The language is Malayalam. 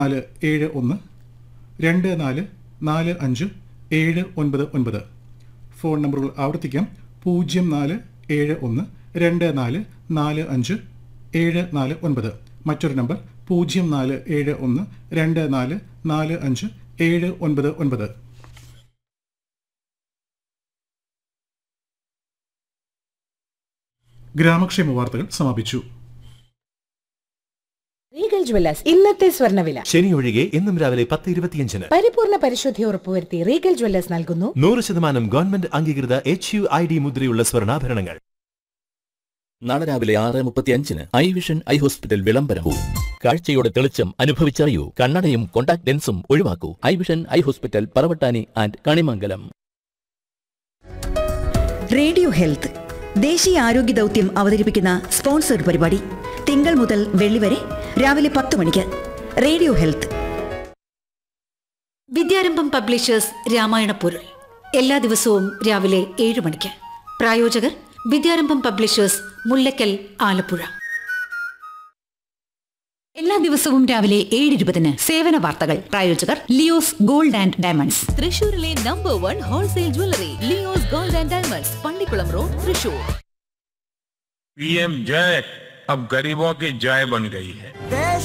നാല് ഏഴ് ഒന്ന് രണ്ട് നാല് നാല് അഞ്ച് ഏഴ് ഒൻപത് ഒൻപത് ഫോൺ നമ്പറുകൾ ആവർത്തിക്കാം പൂജ്യം നാല് ഏഴ് ഒന്ന് രണ്ട് നാല് നാല് അഞ്ച് ഏഴ് നാല് ഒൻപത് മറ്റൊരു നമ്പർ പൂജ്യം നാല് ഏഴ് ഒന്ന് രണ്ട് നാല് നാല് അഞ്ച് ഏഴ് ഒൻപത് ഒൻപത് ഗ്രാമക്ഷേമ വാർത്തകൾ സമാപിച്ചു റീഗൽ ജ്വല്ലേഴ്സ് ഇന്നത്തെ സ്വർണ്ണവില ശനി ഒഴികെ ഇന്നും രാവിലെ പത്ത് ഇരുപത്തിയഞ്ചിന് പരിപൂർണ പരിശുദ്ധി ഉറപ്പുവരുത്തി റീഗൽ ജ്വല്ലേഴ്സ് നൽകുന്നു നൂറ് ശതമാനം ഗവൺമെന്റ് അംഗീകൃത എച്ച് യു ഐ ഡി മുദ്രയുള്ള സ്വർണ്ണാഭരണങ്ങൾ നാളെ രാവിലെ ആറ് മുപ്പത്തി അഞ്ചിന് ഐ വിഷൻ ഐ ഹോസ്പിറ്റൽ വിളംബരവും കാഴ്ചയുടെ തെളിച്ചം അനുഭവിച്ചറിയൂ കണ്ണടയും കോണ്ടാക്ട് ലെൻസും ഒഴിവാക്കൂ eye vision eye hospital Paravattani and Kanimangalam radio health ദേശീയ ആരോഗ്യ ദൗത്യം അവതരിപ്പിക്കുന്ന സ്പോൺസർഡ് പരിപാടി തിങ്കൾ മുതൽ വെള്ളി വരെ രാവിലെ പത്ത് മണിക്ക് radio health Vidyarambham publishers Ramayana പൊരുൾ എല്ലാ ദിവസവും രാവിലെ ഏഴ് മണിക്ക് പ്രായോജകർ വിദ്യാരംഭം പബ്ലിഷേഴ്സ് മുല്ലക്കൽ ആലപ്പുഴ എല്ലാ ദിവസവും രാവിലെ ഏഴ് ഇരുപതിന് സേവന വാർത്തകൾ പ്രായോജകർ ലിയോസ് ഗോൾഡ് ആൻഡ് ഡയമണ്ട്സ് തൃശൂരിലെ number one wholesale jewellery Leo's gold and diamonds Pallikkulam road Thrissur PM जय अब गरीबों की जय बन गई है